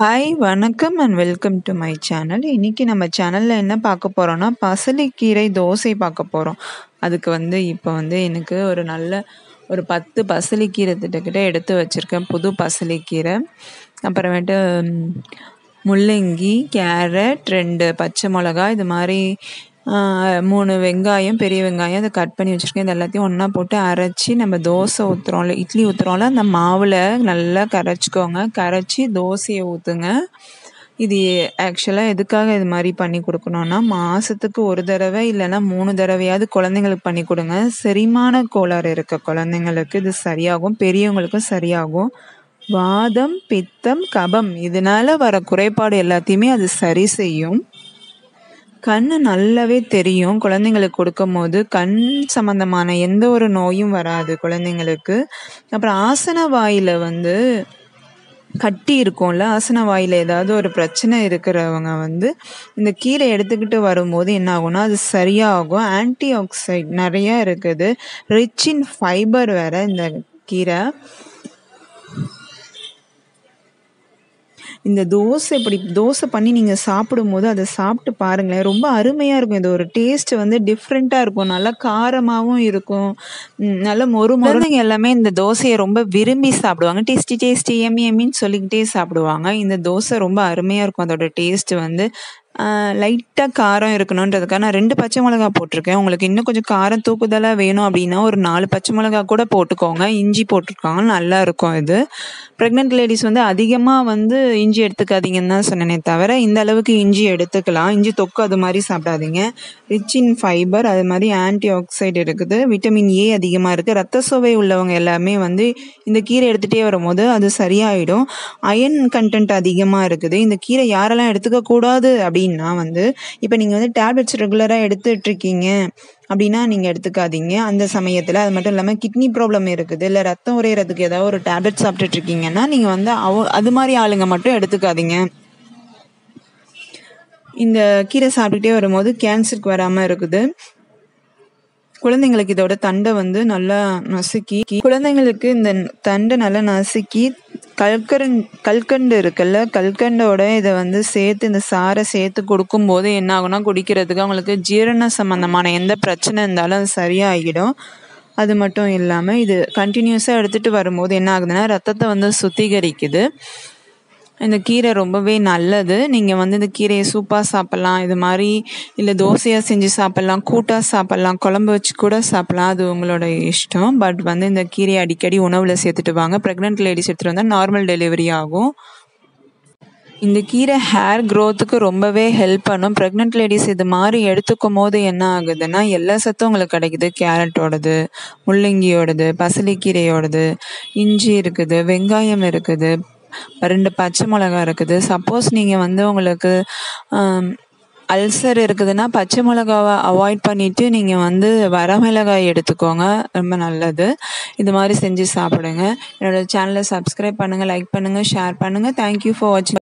hi வணக்கம் and welcome to my channel இன்றைக்கி நம்ம சேனலில் என்ன பார்க்க போகிறோன்னா பசலைக்கீரை தோசை பார்க்க போகிறோம் அதுக்கு வந்து இப்போ வந்து எனக்கு ஒரு நல்ல ஒரு பத்து பசலைக்கீரை திட்டக்கிட்ட எடுத்து வச்சுருக்கேன் புது பசலைக்கீரை அப்புறமேட்டு ம், முள்ளங்கி கேரட் ரெண்டு பச்சை மிளகா இது மாதிரி ஆ, மூணு வெங்காயம் பெரிய வெங்காயம் அதை கட் பண்ணி வச்சுருக்கேன் இது எல்லாத்தையும் ஒன்றா போட்டு அரைச்சி நம்ம தோசை ஊற்றுறோம்ல இட்லி ஊற்றுறோம்ல அந்த மாவில் நல்லா கரைச்சிக்கோங்க கரைச்சி தோசையை ஊற்றுங்க இது ஆக்சுவலாக எதுக்காக இது மாதிரி பண்ணி கொடுக்கணும்னா மாதத்துக்கு ஒரு தடவை இல்லைன்னா மூணு தடவையாவது குழந்தைங்களுக்கு பண்ணி கொடுங்க செரிமான கோளாறு இருக்க குழந்தைங்களுக்கு இது சரியாகும் பெரியவங்களுக்கும் சரியாகும் வாதம் பித்தம் கபம் இதனால வர குறைபாடு எல்லாத்தையுமே அது சரி செய்யும் கண்ணு நல்லாவே தெரியும் குழந்தைங்களுக்கு கொடுக்கும்போது கண் சம்பந்தமான எந்த ஒரு நோயும் வராது குழந்தைங்களுக்கு அப்புறம் ஆசன வாயில் வந்து கட்டி இருக்கும்ல ஆசன வாயில் ஏதாவது ஒரு பிரச்சனை இருக்கிறவங்க வந்து இந்த கீரை எடுத்துக்கிட்டு வரும்போது என்ன ஆகும்னா அது சரியாகும் ஆன்டி ஆக்சைட் நிறையா இருக்குது ரிச் இன் ஃபைபர் வேற இந்த கீரை இந்த தோசை இப்படி தோசை பண்ணி நீங்கள் சாப்பிடும்போது அதை சாப்பிட்டு பாருங்களேன் ரொம்ப அருமையாக இருக்கும் இது ஒரு டேஸ்ட் வந்து டிஃப்ரெண்ட்டாக இருக்கும் நல்லா காரமாகவும் இருக்கும் ம், நல்ல மொறு குழந்தைங்க எல்லாமே இந்த தோசையை ரொம்ப விரும்பி சாப்பிடுவாங்க டேஸ்டி டேஸ்டி எம்மி எம்மின்னு சொல்லிக்கிட்டே சாப்பிடுவாங்க இந்த தோசை ரொம்ப அருமையாக இருக்கும் அதோட டேஸ்ட் வந்து லைட்டாக காரம் இருக்கணுன்றதுக்காக நான் ரெண்டு பச்சை மிளகா போட்டிருக்கேன் உங்களுக்கு இன்னும் கொஞ்சம் காரம் தூக்குதலாக வேணும் அப்படின்னா ஒரு நாலு பச்சை மிளகா கூட போட்டுக்கோங்க இஞ்சி போட்டிருக்காங்க நல்லா இருக்கும் இது ப்ரெக்னென்ட் லேடிஸ் வந்து அதிகமாக வந்து இஞ்சி எடுத்துக்காதீங்கன்னு தான் சொன்னேனே தவிர இந்த அளவுக்கு இஞ்சி எடுத்துக்கலாம் இஞ்சி தொக்கு அது மாதிரி சாப்பிடாதீங்க ரிச் இன் ஃபைபர் அது மாதிரி ஆன்டி ஆக்சைடு இருக்குது விட்டமின் ஏ அதிகமாக இருக்குது ரத்த சோகை உள்ளவங்க எல்லாமே வந்து இந்த கீரை எடுத்துகிட்டே வரும்போது அது சரியாயிடும் அயன் கண்டென்ட் அதிகமாக இருக்குது இந்த கீரை யாரெல்லாம் எடுத்துக்க கூடாது அப்படின்னா வந்து இப்போ நீங்கள் வந்து டேப்லெட்ஸ் ரெகுலராக எடுத்துட்டு இருக்கீங்க அப்படின்னா நீங்கள் எடுத்துக்காதீங்க அந்த சமயத்தில் அது மட்டும் இல்லாமல் கிட்னி ப்ராப்ளம் இருக்குது இல்லை ரத்தம் உறையிறதுக்கு ஏதாவது ஒரு டேப்லெட் சாப்பிட்டுட்டு இருக்கீங்கன்னா நீங்கள் வந்து அவ அது மாதிரி ஆளுங்க மட்டும் எடுத்துக்காதீங்க இந்த கீரை சாப்பிட்டுட்டே வரும்போது கேன்சருக்கு வராமல் இருக்குது குழந்தைங்களுக்கு இதோட தண்டை வந்து நல்லா நசுக்கி குழந்தைங்களுக்கு இந்த தண்டை நல்லா நசுக்கி கல்கரன் கல்கண்டு இருக்குல்ல கல்கண்டோட இதை வந்து சேர்த்து இந்த சாறை சேர்த்து கொடுக்கும்போது என்ன ஆகும்னா குடிக்கிறதுக்கு அவங்களுக்கு ஜீரண சம்பந்தமான எந்த பிரச்சனை இருந்தாலும் அது சரியாகிடும் அது மட்டும் இல்லாமல் இது கண்டினியூஸாக எடுத்துகிட்டு வரும்போது என்ன ஆகுதுன்னா ரத்தத்தை வந்து சுத்திகரிக்குது இந்த கீரை ரொம்பவே நல்லது நீங்கள் வந்து இந்த கீரையை சூப்பாக சாப்பிட்லாம் இது மாதிரி இல்லை தோசையாக செஞ்சு சாப்பிட்லாம் கூட்டாக சாப்பிட்லாம் குழம்பு வச்சு கூட சாப்பிட்லாம் அது உங்களோட இஷ்டம் பட் வந்து இந்த கீரையை அடிக்கடி உணவில் சேர்த்துட்டு வாங்க ப்ரெக்னென்ட் லேடிஸ் எடுத்துகிட்டு வந்தால் நார்மல் டெலிவரி ஆகும் இந்த கீரை ஹேர் க்ரோத்துக்கு ரொம்பவே ஹெல்ப் பண்ணும் ப்ரெக்னென்ட் லேடிஸ் இது மாதிரி எடுத்துக்கும் போது என்ன ஆகுதுன்னா எல்லா சத்தும் உங்களுக்கு கிடைக்குது கேரட்டோடது முள்ளங்கியோடது பசலிக்கீரையோடது இஞ்சி இருக்குது வெங்காயம் இருக்குது ரெண்டு பச்சை மிளகா இருக்குது சப்போஸ் நீங்கள் வந்து உங்களுக்கு அல்சர் இருக்குதுன்னா பச்சை மிளகாவை அவாய்ட் பண்ணிவிட்டு நீங்கள் வந்து வரமிளகாய் எடுத்துக்கோங்க ரொம்ப நல்லது இது மாதிரி செஞ்சு சாப்பிடுங்க என்னோட சேனலை சப்ஸ்கிரைப் பண்ணுங்கள் லைக் பண்ணுங்கள் ஷேர் பண்ணுங்கள் தேங்க்யூ ஃபார் வாட்சிங்